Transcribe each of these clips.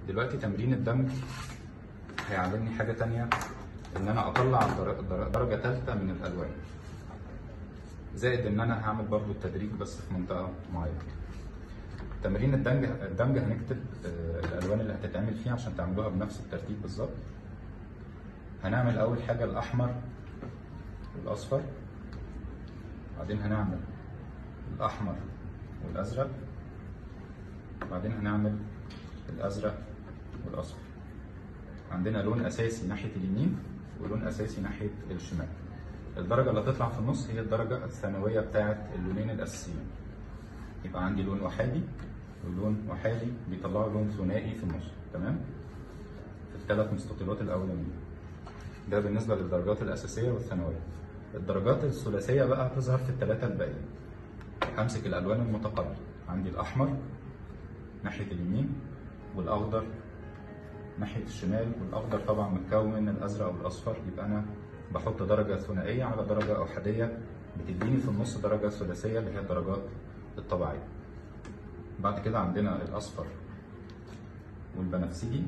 دلوقتي تمرين الدمج هيعلمني حاجة تانية إن أنا أطلع در- در- درجة تالتة من الألوان زائد إن أنا هعمل برضو التدريج بس في منطقة معينة تمرين الدمج الدمج هنكتب آه، الألوان اللي هتتعمل فيها عشان تعملوها بنفس الترتيب بالظبط هنعمل أول حاجة الأحمر والأصفر بعدين هنعمل الأحمر والأزرق بعدين هنعمل الأزرق والأصفر عندنا لون أساسي ناحية اليمين ولون أساسي ناحية الشمال الدرجة اللي هتطلع في النص هي الدرجة الثانوية بتاعة اللونين الأساسيين يبقى عندي لون وحيدي ولون وحيدي بيطلعوا لون ثنائي في النص تمام في الثلاث مستطيلات الأولانية ده بالنسبة للدرجات الأساسية والثانوية الدرجات الثلاثية بقى هتظهر في الثلاثة الباقيين همسك الألوان المتقابلة عندي الأحمر ناحية اليمين والأخضر ناحية الشمال والأخضر طبعا متكون من الأزرق والأصفر يبقى أنا بحط درجة ثنائية على درجة أحادية بتديني في النص درجة ثلاثية اللي هي الدرجات الطبيعية بعد كده عندنا الأصفر والبنفسجي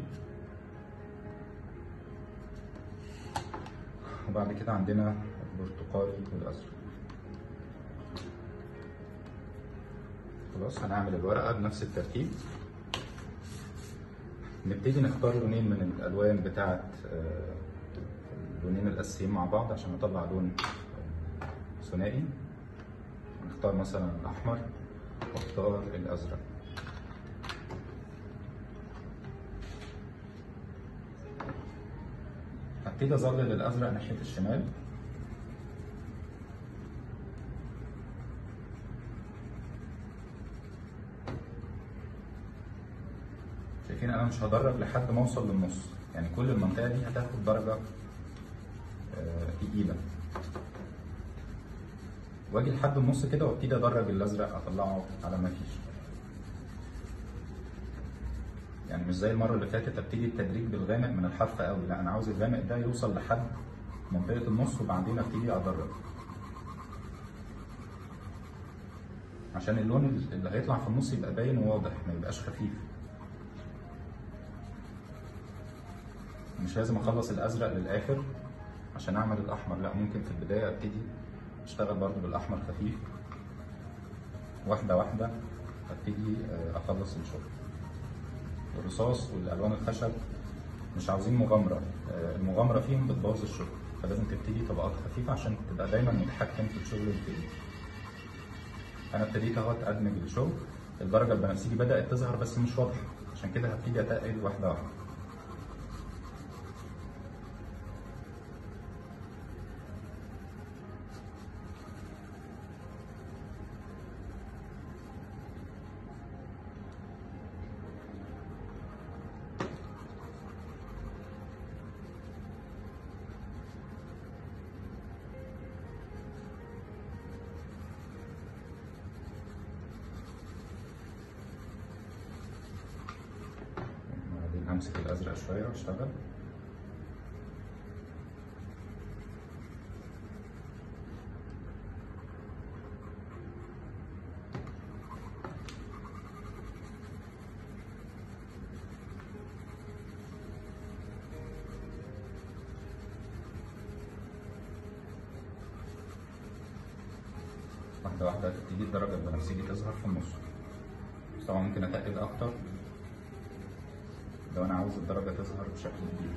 وبعد كده عندنا البرتقالي والأزرق خلاص هنعمل الورقة بنفس الترتيب نبتدي نختار لونين من الألوان بتاعة آه، اللونين الأساسيين مع بعض عشان نطلع لون آه، ثنائي نختار مثلا الأحمر واختار الأزرق هبتدي أظلل الأزرق ناحية الشمال شايفين انا مش هدرج لحد ما اوصل للنص يعني كل المنطقه دي هتاخد درجه آه، تقيله واجي لحد النص كده وابتدي ادرج الازرق اطلعه على ما فيش يعني مش زي المره اللي فاتت ابتدي التدريج بالغامق من الحرف قوي لا انا عاوز الغامق ده يوصل لحد منطقه النص وبعدين ابتدي ادرج عشان اللون اللي هيطلع في النص يبقى باين وواضح ما يبقاش خفيف مش لازم اخلص الازرق للاخر عشان اعمل الاحمر لا ممكن في البدايه ابتدي اشتغل برضو بالاحمر خفيف واحده واحده ابتدي آه، اخلص الشغل الرصاص والالوان الخشب مش عاوزين مغامره آه، المغامره فيهم بتبوظ الشغل فلازم تبتدي طبقات خفيفه عشان تبقى دايما متحكم في الشغل اللي بتبتدي انا ابتديت اهوت ادمج الشغل الدرجه البنفسجي بدات تظهر بس مش واضحه عشان كده هبتدي اتقل واحده واحده بعدين همسك الازرق شويه واشتغل واحدة واحدة تبتدي الدرجة البنفسجي تظهر في النص بس طبعا ممكن أتقل أكتر لو انا عاوز الدرجه تظهر بشكل كبير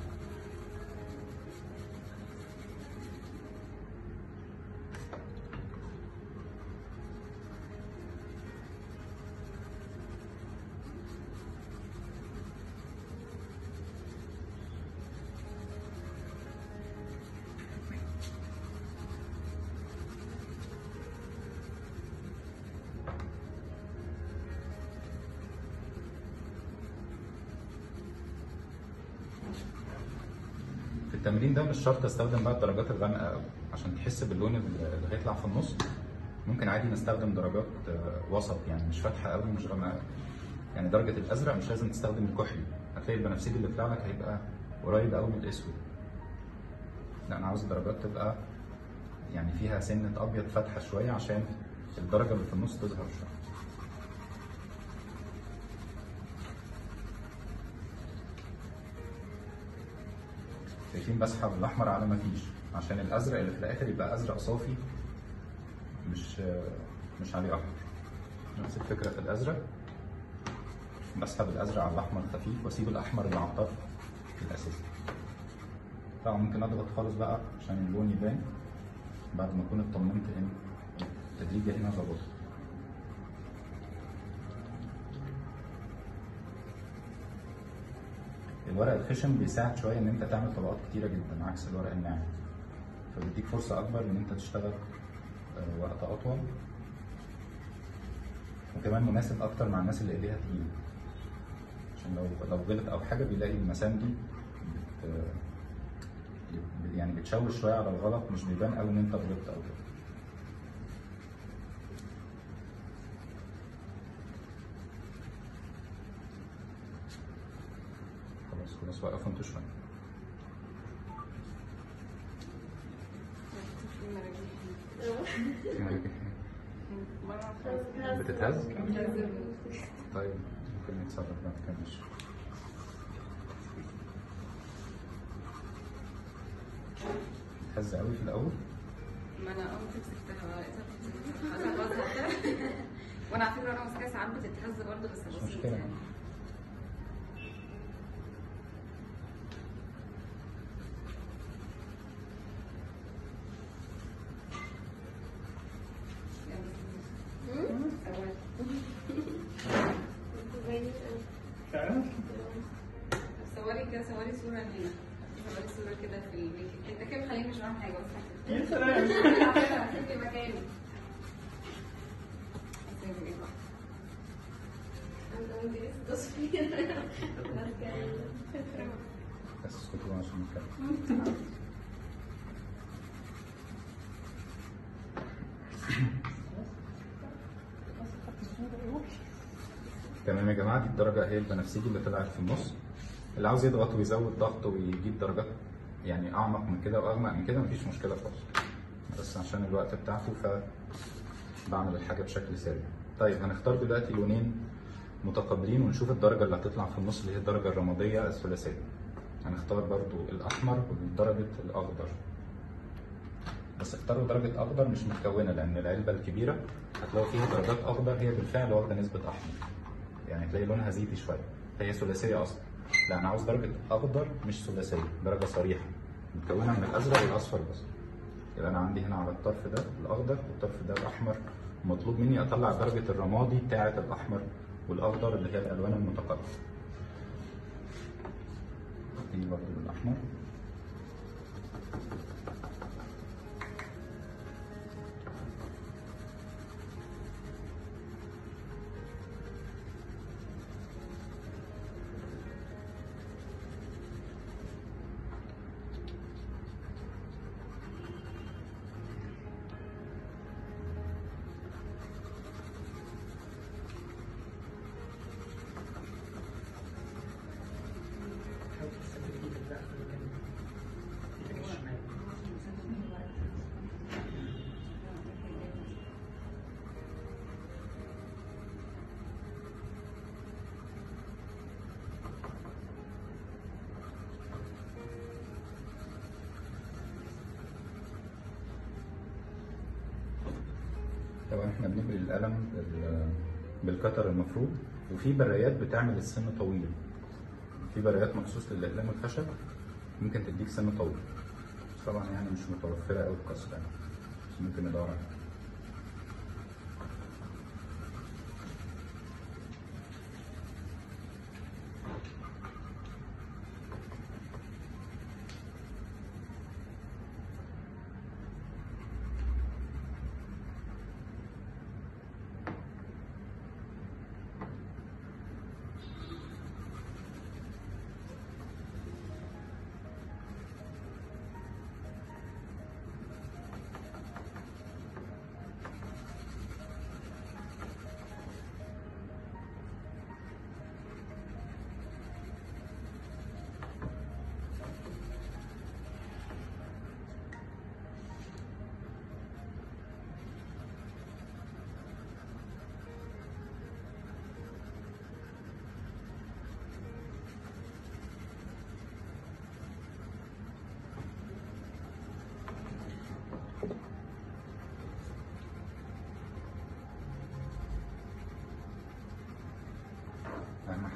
في التمرين ده مش شرط استخدم بقى الدرجات الغامقه قوي عشان تحس باللون اللي هيطلع في النص ممكن عادي نستخدم درجات آه، وسط يعني مش فاتحه قوي مش غامقه قوي يعني درجه الازرق مش لازم تستخدم الكحلي هتلاقي البنفسجي اللي طلع لك هيبقى قريب قوي من الاسود لا انا عاوز الدرجات تبقى يعني فيها سنه ابيض فاتحه شويه عشان الدرجه اللي في النص تظهر شويه شايفين بسحب الاحمر على ما فيش عشان الازرق اللي في الاخر يبقى ازرق صافي مش مش عليه احمر نفس الفكره في الازرق بسحب الازرق على الاحمر خفيف واسيب الاحمر اللي على الطرف الاساسي طبعا ممكن اضغط خالص بقى عشان اللون يبان بعد ما اكون اطمنت ان التدريجه هنا ظبطت الورق الخشن بيساعد شويه ان انت تعمل طبقات كتيره جدا عكس الورق الناعم فبيديك فرصه اكبر ان انت تشتغل آه، وقت اطول وكمان مناسب اكتر مع الناس اللي ايديها تقيله عشان لو لو غلط او حاجه بيلاقي المسام دي بت بت- يعني بتشوش شويه على الغلط مش بيبان قوي ان انت غلطت او كده خلاص خلاص وقفوا انتوا شويه بتتهز؟ طيب ممكن نتصرف بعد كده ماشي بتتهز قوي في الاول ما انا قمت مسكتها بقى لقيتها بتتهز وانا على فكره وانا ماسكاها ساعات بتتهز برضه بس مش بص مشكله صوري كده صوري صورة هنا صوري صورة كده في الميك اب انت كده مخليني مش بعمل حاجة بس يا سلام هسيب مكاني هسيب ايه بقى بس اسكتوا بقى عشان نتكلم تمام يا جماعه دي الدرجه هي البنفسجي اللي طلعت في النص اللي عاوز يضغط ويزود ضغط ويجيب درجات يعني اعمق من كده واغمق من كده مفيش مشكله خالص بس عشان الوقت بتاعته ف بعمل الحاجه بشكل سريع طيب هنختار دلوقتي لونين متقابلين ونشوف الدرجه اللي هتطلع في النص اللي هي الدرجه الرماديه الثلاثيه هنختار برضو الاحمر ودرجه الاخضر بس اختاروا درجه اخضر مش متكونه لان العلبه الكبيره هتلاقوا فيها درجات اخضر هي بالفعل واخده نسبه احمر يعني تلاقي لونها زيتي شويه هي ثلاثيه اصلا لا انا عاوز درجه اخضر مش ثلاثيه درجه صريحه متكونه من الازرق والاصفر بس يبقى انا عندي هنا على الطرف ده الاخضر والطرف ده الاحمر مطلوب مني اطلع درجه الرمادي بتاعه الاحمر والاخضر اللي هي الالوان المتقابله دي برضه الاحمر حاول تثبت ايدك بقى في المكان ايدك الشمال طبعا احنا بنبري القلم بال- بالكتر المفروض وفي برايات بتعمل السن طويل في برايات مخصوص للاقلام الخشب ممكن تديك سن طويل بس طبعا يعني مش متوفره قوي القصه يعني بس ممكن ندور عليها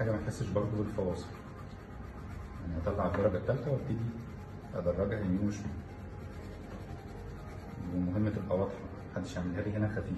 حاجه ما احسش برضه بالفواصل يعني اطلع الدرجه الثالثه وابتدي ادرجها يمين وشمال ومهم تبقى واضحه محدش يعملها لي هنا خفيف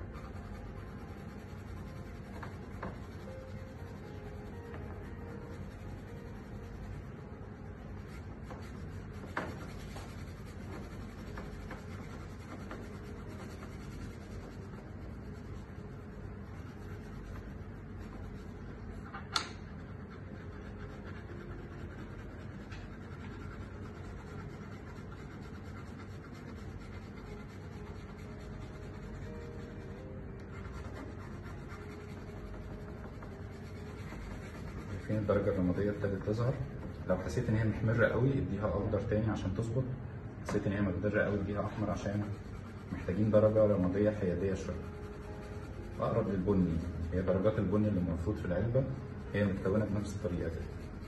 فين الدرجة الرمادية ابتدت تظهر لو حسيت ان هي محمرة قوي اديها اخضر تاني عشان تظبط حسيت ان هي مخضرة قوي اديها احمر عشان محتاجين درجة رمادية حيادية شوية اقرب للبني هي درجات البني اللي المفروض في العلبة هي متكونة بنفس الطريقة كده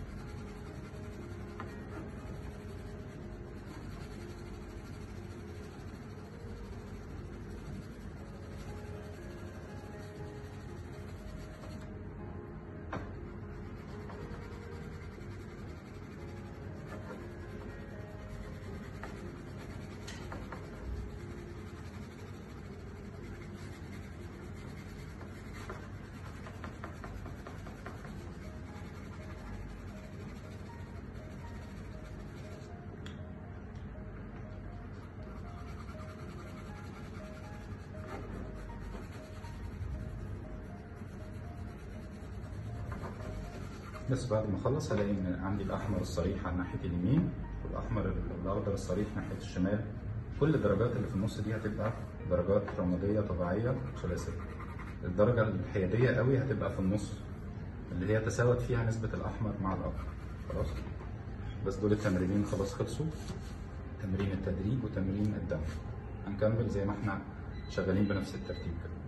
بس بعد ما اخلص هلاقي ان عندي الاحمر الصريح على ناحيه اليمين والاحمر الاخضر الصريح ناحيه الشمال كل الدرجات اللي في النص دي هتبقى درجات رماديه طبيعيه ثلاثيه الدرجه الحياديه قوي هتبقى في النص اللي هي تساوت فيها نسبه الاحمر مع الاخضر خلاص بس دول التمرينين خلاص خلصوا تمرين التدريج وتمرين الدمج هنكمل زي ما احنا شغالين بنفس الترتيب كده